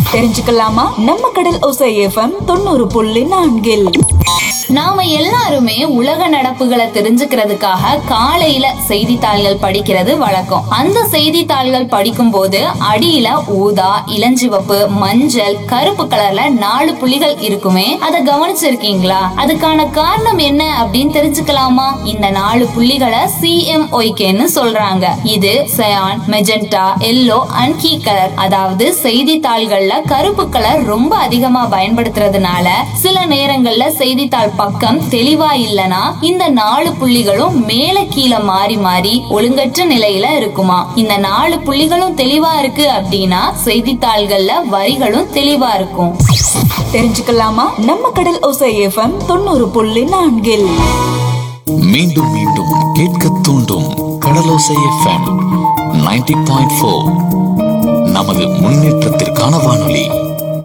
தெரிஞ்சுக்கலாமா நம்ம கடல் ஒசை எஃப்எம் தொண்ணூறு புள்ளி நான்கில் நாம எல்லாருமே உலக நடப்புகளை தெரிஞ்சுக்கிறதுக்காக காலையில செய்தித்தாள்கள் படிக்கிறது வழக்கம் அந்த செய்தித்தாள்கள் படிக்கும் போது அடியில ஊதா இளஞ்சிவப்பு மஞ்சள் கருப்பு கலர்ல நாலு புள்ளிகள் இருக்குமே அதை கவனிச்சிருக்கீங்களா அதுக்கான காரணம் என்ன அப்படின்னு தெரிஞ்சுக்கலாமா இந்த நாலு புள்ளிகளை சிஎம்ஒய்கேன்னு சொல்றாங்க இது cyan magenta yellow and key colour அதாவது செய்தித்தாள்கள்ல கருப்பு கலர் ரொம்ப அதிகமா பயன்படுத்துறதுனால சில நேரங்கள்ல செய்தித்தாள் பக்கம் தெளிவா இல்லனா இந்த நாலு புள்ளிகளும் மேல கீழே மாறி மாறி ஒழுங்கற்ற நிலையில இருக்குமா இந்த நாலு புள்ளிகளும் தெளிவா இருக்கு அப்படின்னா செய்தித்தாள்கள்ல வரிகளும் தெளிவா இருக்கும் தெரிஞ்சுக்கலாமா நம்ம கடல் ஒசை எஃப்எம் தொண்ணூறு புள்ளி நான்கில் மீண்டும் மீண்டும் கேட்க தூண்டும் Kadalosai FM ninety point four நமது முன்னேற்றத்திற்கான வானொலி